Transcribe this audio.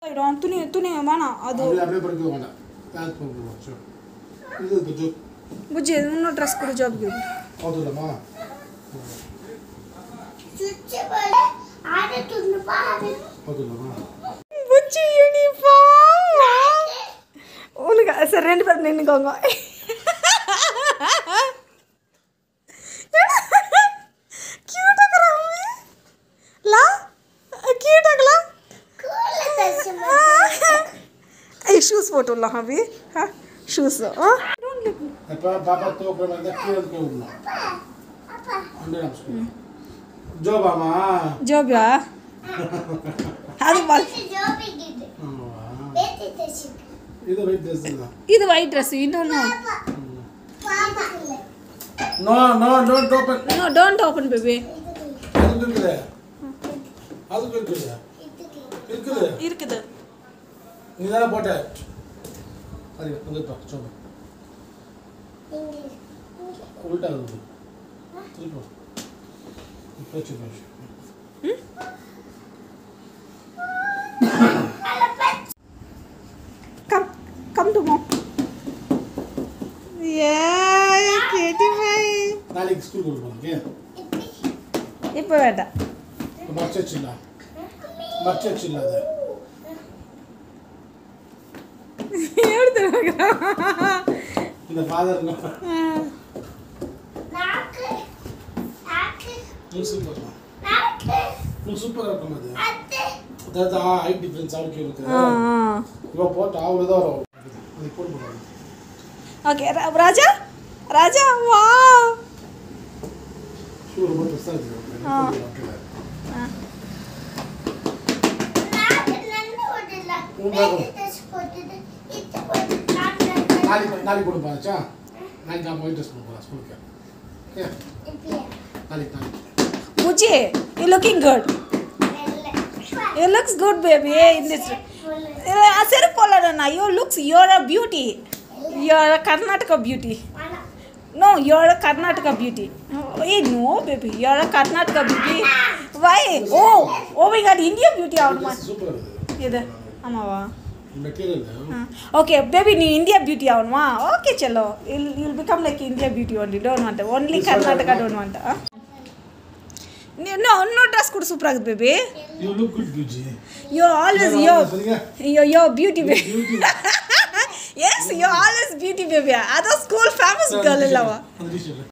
ஆயிடும் துணி துணி வேணாம் அது அப்படியே அப்படியே படிக்க வேண்டாம் பேக் பண்ணுவோம் சரி இது கொஞ்சம் புஜ்ஜி இன்னும் ட்ரெஸ் கொடு ஜாப்க்கு பார்த்துக்கலாமா சுவிட்ச் போர்டு ஆடிட்டு பாரு பார்த்துக்கலாமா புஜ்ஜி யூனிஃபார்ம் உனக்கு சரி ரெண்டு பேரும் நின்றுக்கோங்க கியூட்டாக லா கியூட்டாகலா கூல தச்சு ஐ ஷூஸ் போட்டுடலாம் அபி ஹா ஷூஸ் ஆ இப்போ பாப்பா தூக்குற மாதிரி தான் கீழே தூக்க விடணும் அப்பா அப்படியே நம்ம ஜோபாமா ஜோபியா அது பால் ஜோபி கிட்ட ஆமாவா பேத்தி தச்சு இது வெயிட் ட்ரெஸ் தான் இது ஒயிட் ட்ரெஸ் இன்னொன்று பாப்பா no no don't open no don't open baby அதுக்கு இருக்குது அதுக்கு இருக்குது இருக்குது இருக்குது நீ தானே போட்ட அது வந்துப்பா சோபா உள்டா இருக்குது திருப்பி போச்சு போச்சு கம் கம் டு மோம் ஏ கேட்டி பாய் நாளைக்கு ஸ்கூல் கொடுப்பாங்க இப்போ வேண்டாம் మర్చొచ్చింద మర్చొచ్చింద అది எப்படி தெரியுமா இந்த ஃபாதர் நாக்கு நாக்கு నువ్వు సూపర్ நாக்கு నువ్వు సూపర్ இருக்கும் அது அத்தை அதாவது ஹைட் டிஃபரன்ஸ் அவருக்கு இருக்கு ஆ இவ போட்டு அவ்வளோதான் வரும் அது போட்டு போடுவாங்க ஓகே ராஜா ராஜா வா ஷூ ரொம்ப பெருசாக இருக்கு ஆ. நாக்கு நன்னு ஓடல உண்டாகும். பேத்தி தச்சு போட்டுட்டு இத்த போட்டு நாக்கு நாளைக்கு நாளைக்கு கொண்டு போச்சா நாளைக்கு நான் போய் ட்ரெஸ் பண்ண போகிறேன் ஸ்கூலுக்கு ஓகே இப்படியா நாளைக்கு நாளைக்கு புஜி யூ லுக்கிங் குட் மெல்ல you looks good baby in this செருப்பு போடலண்ணா you looks you are a beauty you are a Karnataka beauty ஆனா No, you're a Karnataka beauty. Hey, no, baby, you're a Karnataka beauty. Why? Oh, oh my God, India beauty ஆகணுமா சூப்பராக இருக்குது இது ஆமாவா material okay baby நீ India beauty ஆகணுமா okay செல்லோ யில் யில் become like India beauty only don't want only This one Karnataka I don't want இன்னும் இன்னும் ட்ரெஸ் கூட சூப்பராக இருக்குது பேபி யூ லுக் குட் பியூஜி யோ ஆல்வேஸ் யோ சரிங்க yo yo beauty baby beauty yes yo always beauty baby அதான் school famous girl இல்லவா அந்த டிஷர்ட்